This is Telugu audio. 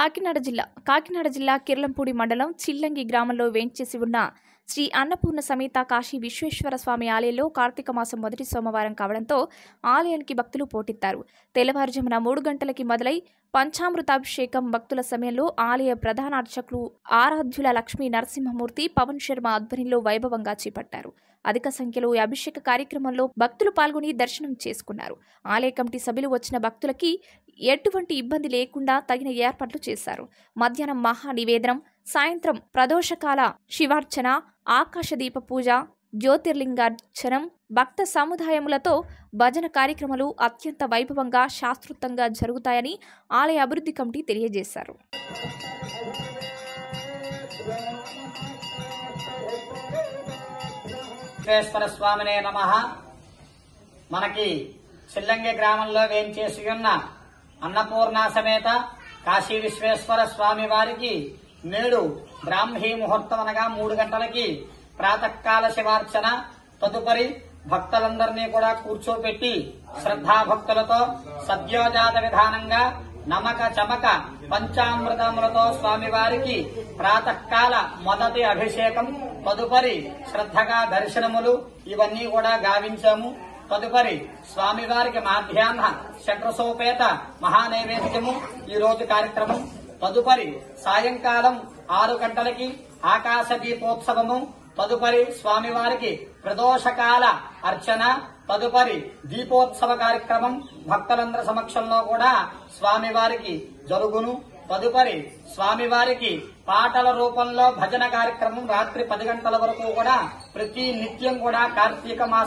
కాకినాడ జిల్లా కాకినాడ జిల్లా కిర్లంపూడి మండలం చిల్లంగి గ్రామంలో వేంచేసి ఉన్న శ్రీ అన్నపూర్ణ సమేత కాశీ విశ్వేశ్వర స్వామి ఆలయంలో కార్తీక మాసం మొదటి సోమవారం కావడంతో ఆలయానికి భక్తులు పోటెత్తారు తెల్లవారుజామున మూడు గంటలకి మొదలై పంచామృతాభిషేకం భక్తుల సమయంలో ఆలయ ప్రధాన అర్చకులు ఆరాధ్యుల లక్ష్మీ నరసింహమూర్తి పవన్ శర్మ ఆధ్వర్యంలో వైభవంగా చేపట్టారు అధిక సంఖ్యలో ఈ అభిషేక కార్యక్రమంలో భక్తులు పాల్గొని దర్శనం చేసుకున్నారు ఆలయ కమిటీ సభ్యులు వచ్చిన భక్తులకి ఎటువంటి ఇబ్బంది లేకుండా తగిన ఏర్పాట్లు చేశారు మధ్యాహ్నం మహా నివేదనం సాయంత్రం ప్రదోషకాల శివార్చన ఆకాశదీప పూజ జ్యోతిర్లింగార్చనం భక్త సముదాయములతో భజన కార్యక్రమాలు అత్యంత వైభవంగా శాస్త్రోక్తంగా జరుగుతాయని ఆలయ అభివృద్ధి కమిటీ తెలియజేశారు విశ్వేశ్వర స్వామినే నమ మనకి చిల్లంగి గ్రామంలో వేంచేసి ఉన్న అన్నపూర్ణ సమేత కాశీ విశ్వేశ్వర స్వామి వారికి నేడు బ్రాహ్మీ ముహూర్తం అనగా మూడు గంటలకి ప్రాతకాల శివార్చన తదుపరి భక్తులందరినీ కూడా కూర్చోపెట్టి శ్రద్ధాభక్తులతో సద్యోజాత విధానంగా నమక చమక పంచామృతములతో స్వామివారికి ప్రాతకాల మొదటి అభిషేకం తదుపరి శ్రద్ధగా దర్శనములు ఇవన్నీ కూడా గావించాము తదుపరి స్వామివారికి మాధ్యాహ్న శక్రసోపేత మహానైవేద్యము ఈ రోజు కార్యక్రమం తదుపరి సాయంకాలం ఆరు గంటలకి ఆకాశ దీపోత్సవము తదుపరి స్వామివారికి ప్రదోషకాల అర్చన తదుపరి దీపోత్సవ కార్యక్రమం భక్తులందరి సమక్షంలో కూడా స్వామివారికి జరుగును తదుపరి స్వామివారికి పాటల రూపంలో భజన కార్యక్రమం రాత్రి పది గంటల వరకు కూడా ప్రతి నిత్యం కూడా కార్తీక మాస